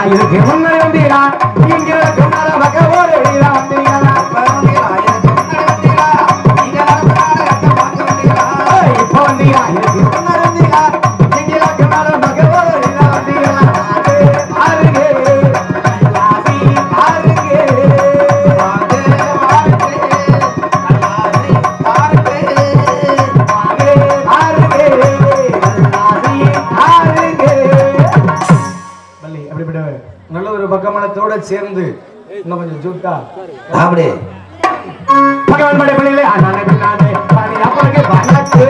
இதுக்கு முன்னாடி வந்தீரா இங்க பின்னால பக்கம் ஓடுறீரா வந்தீங்களா ஏய், இப்போ வந்தீரா இதுக்கு முன்னாடி வந்தீரா இங்க பின்னால பக்கம் ஓடுறீரா வந்தீங்களா பாருங்க எல்லாமே பாருங்க நல்ல ஒரு பக்கமானத்தோட சேர்ந்து இன்னும் கொஞ்சம் ஜூட்டா அப்படி பகவான் மடை பள்ளியிலே அண்ணானே பின்னானே பாடி அப்பனுக்கு வணக்கு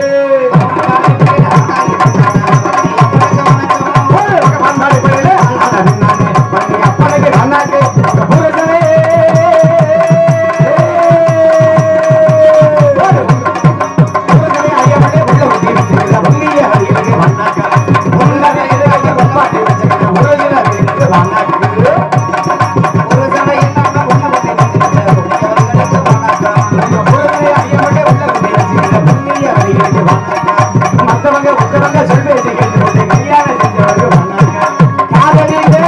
பகவான் மடை பள்ளியிலே அண்ணானே பின்னானே பாடி அப்பனுக்கு வணக்கு புரசனே புரசனே ஐயப்பனே உள்ள வந்து இருக்கிற வள்ளிய ஹரிக்கு வணக்கு உள்ளவே ஐயா பப்பாட்டி வச்சுக்கிற புரசனே ஹரிக்கு வணக்கு மத்தவங்க உத்தவங்க சொல்பேசி கேட்டு போட்டு கல்யாணம் செஞ்சவர்கள் வந்தாங்க. காதலிலே,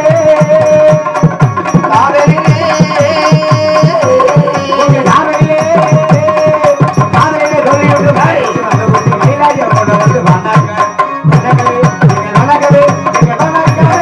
உங்க காதலிலே, காதலிலே சொல்லிவிட்டு மறைச்சு வந்த போது கைலாயமோட வந்து வந்தாங்க. வணக்கமே, எங்கள் வணக்கமே, எங்கள் வணக்கமே.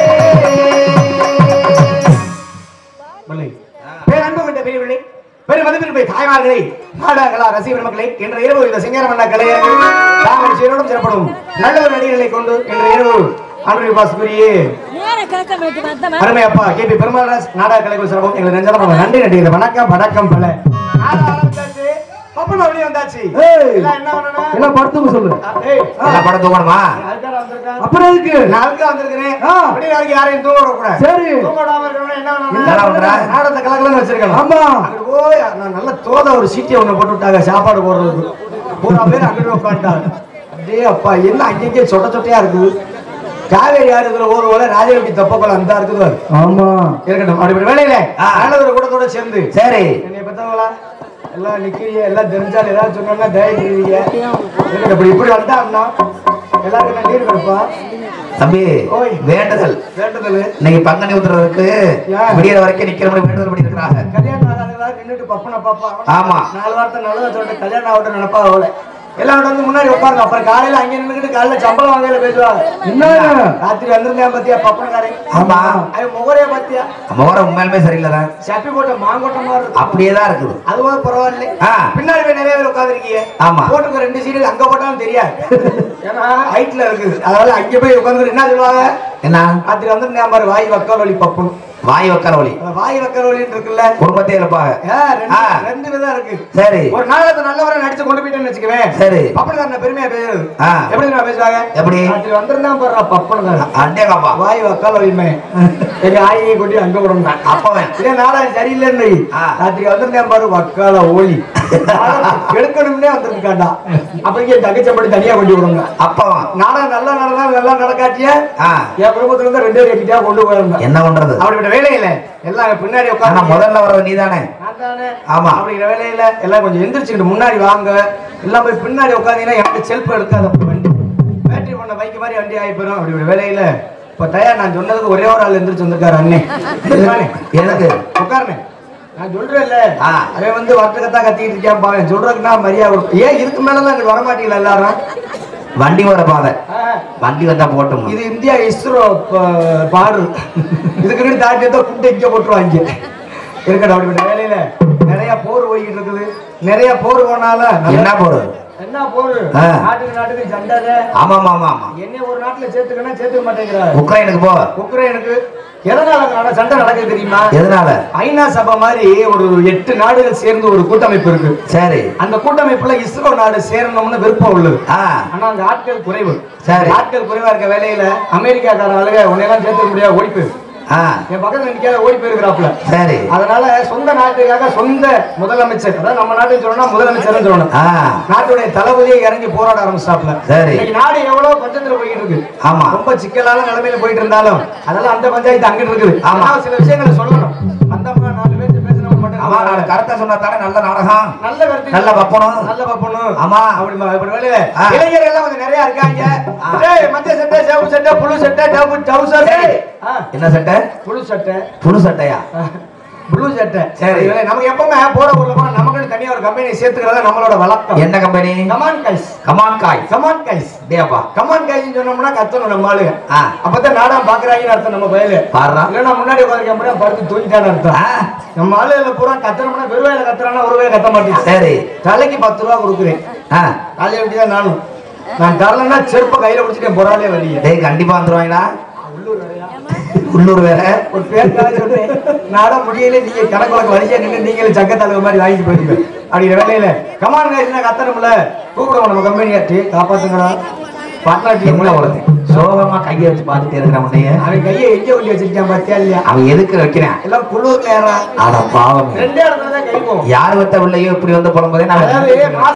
பிள்ளை. பேரன்பு கொண்ட பெரியவர்களே, பெரும் மதிப்பிற்கு தாய்மார்களே நாடகங்களா ரசிகர் மக்களே இன்று இரவு இந்த சிங்காரமண்ணா கலைஞர்கள் தாங்கள் சீரோடும் சிறப்படும் நல்ல ஒரு நடிகர்களை கொண்டு இன்று இரவு அன்பு பாசுக்குரிய நேர கேட்க வேண்டிய வந்தவன் அருமை அப்பா கே பி பெருமாள்ராஜ் நாடக கலைக்குழு சிறப்பும் எங்களை நெஞ்சலாம் நன்றி நடிகர் வணக்கம் வணக்கம் பல நாடகம் ஆரம்பிச்சாச்சு. பப்பன் வெளியே வந்தாச்சு எல்லாம் என்ன பண்ணணும்? எல்லாம் படுத்துங்க சொல்லு ஏய், எல்லாம் படம் தூங்கணுமா அதுக்காக வந்திருக்கான். அப்புறம் எதுக்கு நான் அதுக்காக வந்திருக்கிறேன். ஆ. அப்படியே நாளைக்கு யாரையும் தூங்க விடக்கூடாது. சரி தூங்க விடாம இருக்கணும்னா என்ன பண்ணணும்? என்னடா பண்ற? நாடகத்தை கலக்கலன்னு வச்சிருக்கணும். ஆமா அங்கிட்டு போய் நான் நல்ல தோத ஒரு சீட்டியை ஒண்ணு போட்டு விட்டாங்க சாப்பாடு போடுறதுக்கு பூரா பேர் அங்கிட்டு உட்காந்துட்டாங்க அப்படியே அப்பா என்ன அங்கங்கே சொட்ட சொட்டையா இருக்குது காவேரி ஆறு இதுல ஒரு ஓலை ராஜவட்டி தப்பக்குள்ள அந்த இருக்குது பாரு. ஆமா இருக்கட்டும் அப்படி இப்படி வேலையில ஆ. நல்ல ஒரு கூட்டத்தோட சேர்ந்து சரி என்னைய பத்தவங்களா எல்லாம் நிக்கிறீங்க எல்லாம் தெரிஞ்சாலும் ஏதாவது சொன்னோம்னா தயக்கிறீங்க இருக்கட்டும் இப்படி இப்படி வந்தான்னா எல்லாருக்கும் நான் நீர் கொடுப்பா தம்பி ஓய். வேண்டுதல் வேண்டுதல் இன்னைக்கு பங்கனி ஊத்துறதுக்கு ஏன்? விடியற வரைக்கும் நிக்கிற மாதிரி வேண்டுதல் பண்ணிருக்கிறாங்க கல்யாணம் ஆகாதவங்களா நின்னுட்டு பப்பன பாப்பா ஆமா. நாலு வார்த்தை நல்லதா சொல்லிட்டு கல்யாணம் ஆகட்டும் நினைப்பா அவளை எல்லாம் வந்து முன்னாடி உட்காருங்க அப்புறம் காலையில அங்க நின்னுக்கிட்டு காலையில சம்பளம் வாங்கல பேசுவாங்க என்னங்க ராத்திரி வந்திருந்தேன் பாத்தியா பப்பனக்காரன் ஆமா. அது முகரே பாத்தியா முகரம் உண்மையிலுமே சரியில்லைதான் சப்பி போட்ட மாங்கோட்ட மாதிரி இருக்கு அப்படியே தான் இருக்குது அதுவா பரவாயில்ல ஆ. பின்னாடி போய் நிறைய பேர் உட்காந்துருக்கீங்க ஆமா. போட்டுக்க ரெண்டு சீரியல் அங்க போட்டாலும் தெரியாது ஏன்னா ஹைட்ல இருக்குது அதனால அங்க போய் உட்காந்து என்ன சொல்லுவாங்க என்ன ராத்திரி வந்து பாரு வாய் வக்கால் வலி பப்பன் வாய் வைக்கிற ஒளி அந்த வாய் வக்கால் வலின்னு இருக்குல்ல குடும்பத்தை இருப்பாங்க ஆ, ரெண்டு- ஆ. ரெண்டு விதம் இருக்கு சரி ஒரு நாளத்தை நல்லவரை நடிச்சு கொண்டு போயிட்டேன்னு வச்சுக்குவேன் சரி பப்பனுக்காரன பெருமையா பேசுறது ஆ. எப்படி நான் பேசுவாங்க எப்படி? ராத்திரி வந்திருந்தான் பாரு பப்பனுக்காரன் அண்டேங்கப்பா வாய் வக்கால் வலிமை எங்க ஆயியை கொண்டு அங்க விடணும் அப்பவன் இதே நாடகம் சரியில்லைன்னு ஆ. ராத்திரி வந்திருந்தேன் பாரு வக்கால ஓலி எடுக்கணும்னே வந்திருக்காண்டா அப்படிங்க தங்கச்சம்படி தனியா கொண்டு விடுங்க அப்பவன் நாடகம் நல்லா நடந்தா நல்லா நடக்காட்டிய ஆ. என் குடும்பத்துல இருந்து ரெண்டு பேர் எக்கிட்டா கொண்டு போயிருந்தேன் என்ன பண்றது அப்படிப்பட்ட வேலையில எல்லாம் பின்னாடி ஆனா உட்காந்து முதல்ல வர்றது நீதானே நான் தானே. ஆமா. அப்படிங்கிற வேலையில எல்லாம் கொஞ்சம் எந்திரிச்சுக்கிட்டு முன்னாடி வாங்க எல்லாம் போய் பின்னாடி உட்காந்தீங்கன்னா எனக்கு செல்ஃப் எடுக்காத அப்படி வண்டி பேட்டரி பண்ண பைக் மாதிரி வண்டி ஆகி போயிடும் அப்படி ஒரு வேலையில இப்ப தயா நான் சொன்னதுக்கு ஒரே ஒரு ஆள் எந்திரிச்சு வந்திருக்காரு அண்ணே எனக்கு உட்காருனே நான் சொல்றேன்ல ஆ. அவன் வந்து வர்த்தகத்தான் கத்திக்கிட்டு இருக்கான் பாவன் சொல்றதுக்கு நான் மரியாதை கொடுப்பேன். ஏன் இதுக்கு மேலலாம் இங்க வர மாட்டீங்களா எல்லாரும் வண்டி வர பாதை ஆ, வண்டி வந்தா போட்டும் இது இந்தியா இஸ்ரோ ப- பாடு இதுக்கு முன்னாடி தாண்டி ஏதோ குண்டை இங்க போட்டுருவாங்க இருக்கட்டும் அப்படிப்பட்ட வேலையில நிறைய போர் போய்கிட்டு இருக்குது நிறைய போர் போனால என்ன போறது என்ன போர் ஆ. நாட்டுக்கு நாட்டுக்கு சண்டை ஆமா ஆமா ஆமா ஆமா என்ன ஒரு நாட்டுல சேர்த்துக்கணும் சேர்த்துக்க மாட்டேங்கிறாரு உக்ரைனுக்கு போ உக்ரைனுக்கு எதனால நட- சண்டை நடக்குது தெரியுமா எதனால ஐநா சபை மாதிரி ஒரு எட்டு நாடுகள் சேர்ந்து ஒரு கூட்டமைப்பு இருக்கு சரி அந்த கூட்டமைப்புல இஸ்ரோ நாடு சேரணும்னு விருப்பம் உள்ளது ஆ ஆனா அந்த ஆட்கள் குறைவு சரி. ஆட்கள் குறைவா இருக்க வேலையில அமெரிக்காக்கார ஆளுங்க உன்னையெல்லாம் சேர்த்துக்க முடியாது ஓடி போயிரு ஆ என் பக்கத்துல நிக்காத ஓடி போயிருக்கிறாப்ல சரி அதனால சொந்த நாட்டுக்காக சொந்த முதலமைச்சர் அதாவது நம்ம நாட்டுக்கு சொல்லணும்னா முதலமைச்சர் சொல்லணும் ஆ நாட்டுடைய தளபதியை இறங்கி போராட ஆரம்பிச்சாப்ல சரி. இன்னைக்கு நாடு எவ்வளவு பஞ்சத்துல போயிட்டு இருக்கு ஆமா. ரொம்ப சிக்கலான நிலைமையில போயிட்டு இருந்தாலும் அதெல்லாம் அந்த பஞ்சாயத்து அங்கிட்டு இருக்குது ஆமா. ஆனா சில விஷயங்களை சொல்லணும் அந்த நாலு பேர் பேசினவங்க மட்டும் ஆமா நான் கருத்தை சொன்னா தானே நல்ல நாடகம் நல்ல கருத்து நல்ல வப்பனம். நல்ல வப்பனம் ஆமா. அப்படி ம- இப்படி வேலையில ஆ. இளைஞர்கள் எல்லாம் கொஞ்சம் நிறைய இருக்காங்க ஆ. டேய் மத்திய சட்டை சேவு சட்டை புழு சட்டை டபு டவுசர் சரி. ஆ, என்ன சட்டை புழு சட்டை புது சட்டையா ப்ளூ சட்டை சரி. இவரே, நமக்கு எப்பவுமே போற ஊர்ல போனா நமக்கு தனியா ஒரு கம்பெனி சேர்த்துக்கிறதா நம்மளோட வழக்கம் என்ன company come on guys come on guy come on guys டேப்பா கமான் கைஸ் சொன்னோம்னா கத்தணும் நம்ம ஆளுங்க ஆ அப்பதான் நாடகம் பாக்குறாங்கன்னு அர்த்தம் நம்ம பயலு பாடுறா இல்லைன்னா முன்னாடி உட்காந்து கேம்பா படுத்து தூங்கிட்டான்னு அர்த்தம் ஆ, நம்ம ஆளுல பூரா கத்தணும்னா வெறுவாயில கத்துறானா ஒரு வேலை கத்த மாட்டேன் சரி தலைக்கு பத்து ரூபா கொடுக்குறேன் ஆ காலையில விட்டு தான் நானும் நான் தரலன்னா செருப்ப கையில பிடிச்சிட்டேன் பொறாலே வெளியே டேய் கண்டிப்பா வந்துருவாங்களா உள்ளூர் வேற ஒரு பேருக்காக சொன்னேன் நாடா முடியல நீங்க கணக்கு வழக்கு வரிசையா நின்று நீங்களே சக்கத்தாளுக மாதிரி வாங்கிட்டு போயிருங்க அப்படிங்கிற வேலையில கமான் காய்ச்சினா கத்தணும்ல கூப்பிடுவோம் நம்ம கம்பெனியா டீ காப்பாத்துங்களா பாட்னாட்டி என்ன உலகம் சோகமா கையை வச்சு பார்த்துட்டே இருக்கிற உன்னைய அவன் கையை எங்க ஒல்லி வச்சிருக்கான் பாத்தியா இல்லையா அவன் எதுக்கு வைக்கிறேன் எல்லாம் குளிர்ல ஏறா அட பாவம் ரெண்டே இடத்துல தான் கை போகும் யார் வத்த உள்ளயோ இப்படி வந்து புலம்புதே நான் அதாவது